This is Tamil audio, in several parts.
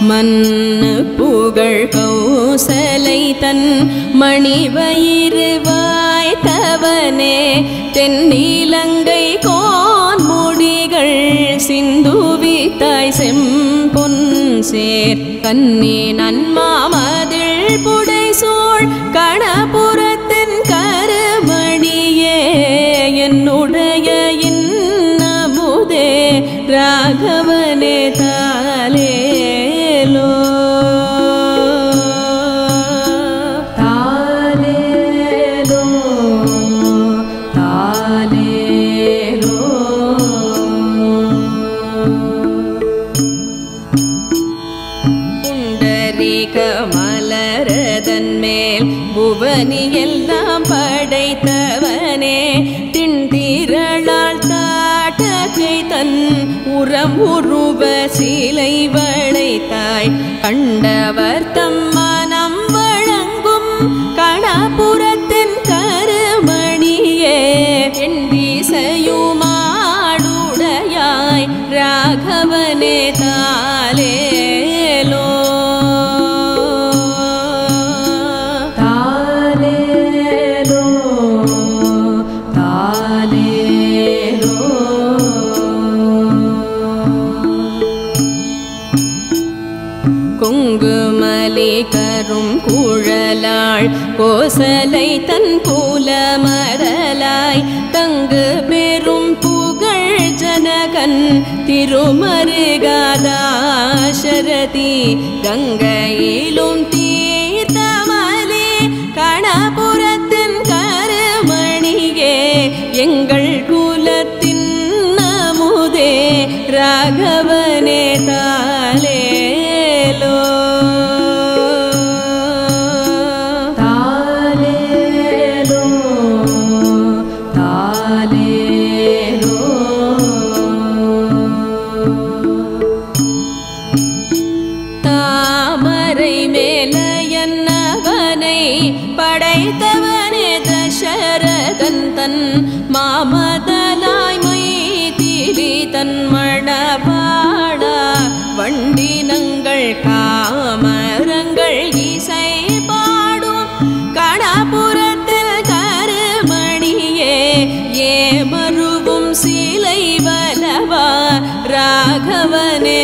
மன்னு புகழ் கௌசலை தன் மணிவயிறு வாய்த்தவனே தென்னிலங்கை கோன் முடிகள் சிந்துவித்தாய் செம்பொன் சேர் கண்ணி நன்மாமதில் புடைசூழ் கணபுரத்தின் கருமணியே என்னுடைய இன்னமுதே ராகவனே தாலேலோ தாலேலோ புண்டரீக மலரதன் மேல் புவனி எல்லாம் படைத்தவனே திண்டிரளால் தாட்டகை தன் உரம் உருவ சிலை வளைத்தாய் கண்டவர் தம் மனம் வழங்கும் கணபுரத்தின் கருமணியே என் திசையுமாடுடையாய் ராகவனே தாலேலோ தாலேலோ குங்குமலி கரும் குழலாள் கோசலை தன் கூலமரலாய் தங்கு பெரும் புகழ் ஜனகன் திருமருகாதாசரதி கங்கையிலும் தீர்த்தமலே கணபுரத்தின் கருமணியே எங்கள் குலத்தின் நமுதே ராகவனே தாலேலோ தாலேலோ தாலேலோ தாமரை மேல என்னவனை படைத்தவனே தசரதன் தன் மாமதலாய் மைதிலி தன் மணபாடா வண்டினங்கள் காமரங்கள் இசை பாடும் கணபுரத்தில் கருமணியே ஏமருவும் சிலை வலவா ராகவனே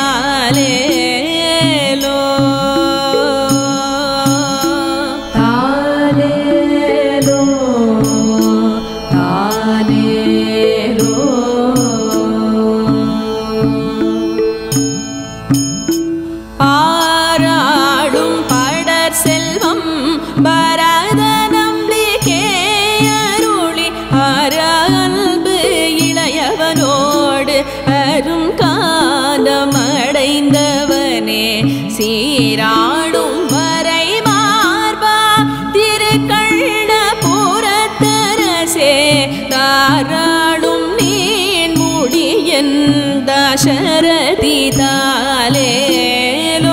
தாலேலோ தாலேலோ பாராடும் படர் செல்வம் பரத நம்பிக்கே அருளி அறல்பு இளையவனோடு அரும் காலம் அடைந்தவனே சீராடும் வரை மார்பா திருக்கண்ண புறத்தரசே தாராளும் நீன் முடியன் தசரதி தாலேலோ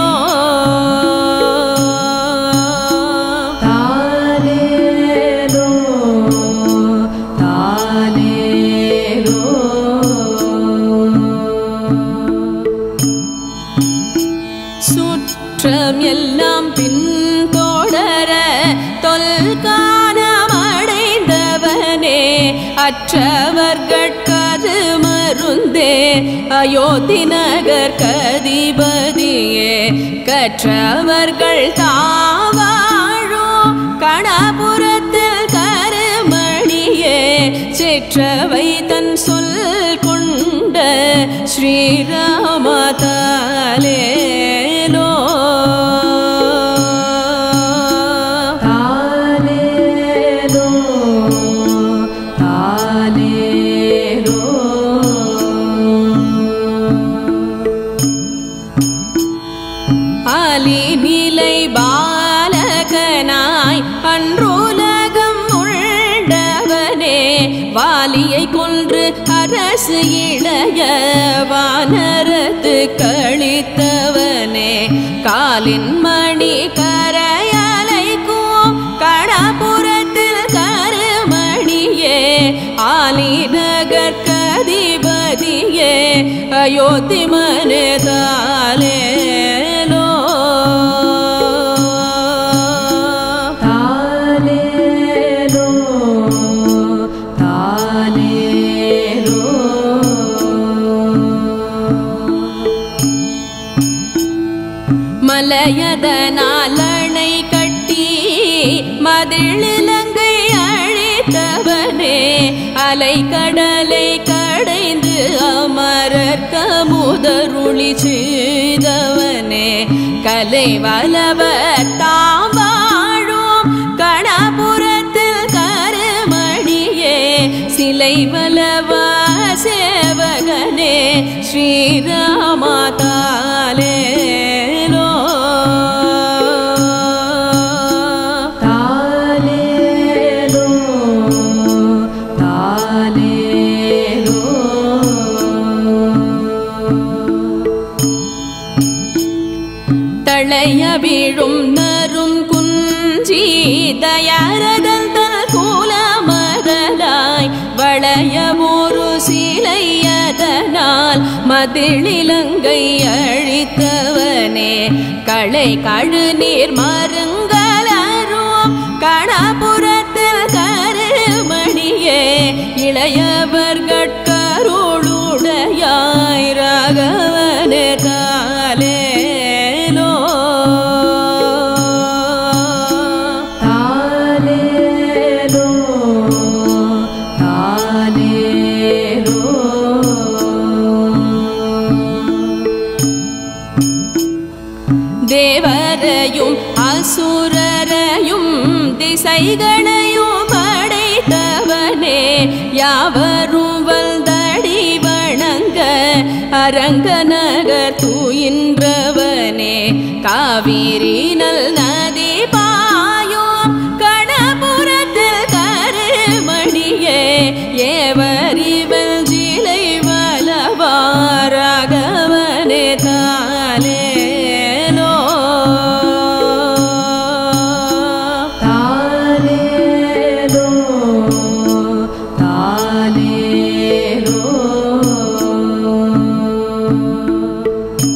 தாலேலோ தாலேலோ சுற்றம் எல்லாம் பின்தொடர தொல்கானமடைந்தவனே அற்றவர்கட்கரு மருந்தே அயோத்தி நகர் கதிபதியே கற்றவர்கள் தாவாழோ கணபுரத்தில் கருமணியே சிற்றவை தன் சொல் கொண்ட ஸ்ரீராம தாலேலோ தாலேலோ தாலேலோ அலி நிலை பாலகனாய் அன்றுலகம் உண்டவனே வாலியை கொன்று அரசு இளைய வானரத்து கழித்தவனே காலின் மணி கரையலைக்கும் கணபுரத்தில் கருமணியே ஆலி நகர் கதிபதியே அயோத்தி மனதாலே எதனால் அணை கட்டி மதிழிலங்கை அழித்தவனே அலை கடலை கடைந்து அமரர்க்க முதருளி செய்தவனே கலை வலவ தாவாழும் கணபுரத்தில் கருமணியே சிலை வலவா சேவகனே ஸ்ரீராமா தாலேலோ தாலேலோ தாலேலோ தளைய விழும் நரும் குஞ்சி தயாரதல் கூலமதலாய் வளைய ஒரு சிலையதனால் மதிழிலங்கை அழித்தவனே களை கழுநீர் மருங்கலரும் கணபுரத்தில் கருமணியே இளையவர் கட்கருளுடையாய் ராகவனே தாலேலோ தாலேலோ தாலேலோ தேவரையும் அசுரரையும் திசைகளையும் படைத்தவனே யாவரும் வந்தடி வணங்க அரங்கநகர் தூயின்றவனே காவிரி நல் நதி பாயும் கணபுரத்தில் கருமணியே ஏவரிவல் ஜிலை வலவாராகவனே தாலேலோ தாலேலோ தாலேலோ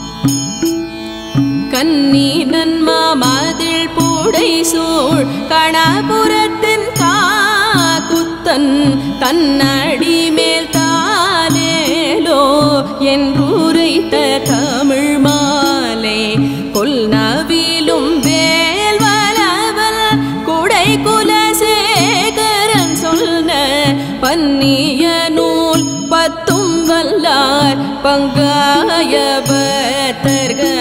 கன்னி நன்மா மதில் பூடை சூழ் கணபுரத்தின் காக்குத்தன் தன்னடி மேல் தாலேலோ என்றுரைத்த தமிழ் மாலை கொல்நவிலும் வேல் வலவல் குடை குலசேகரன் சொன்ன பன்னிய நூல் பத்தும் வல்லார் பங்காய பத்தர்கள்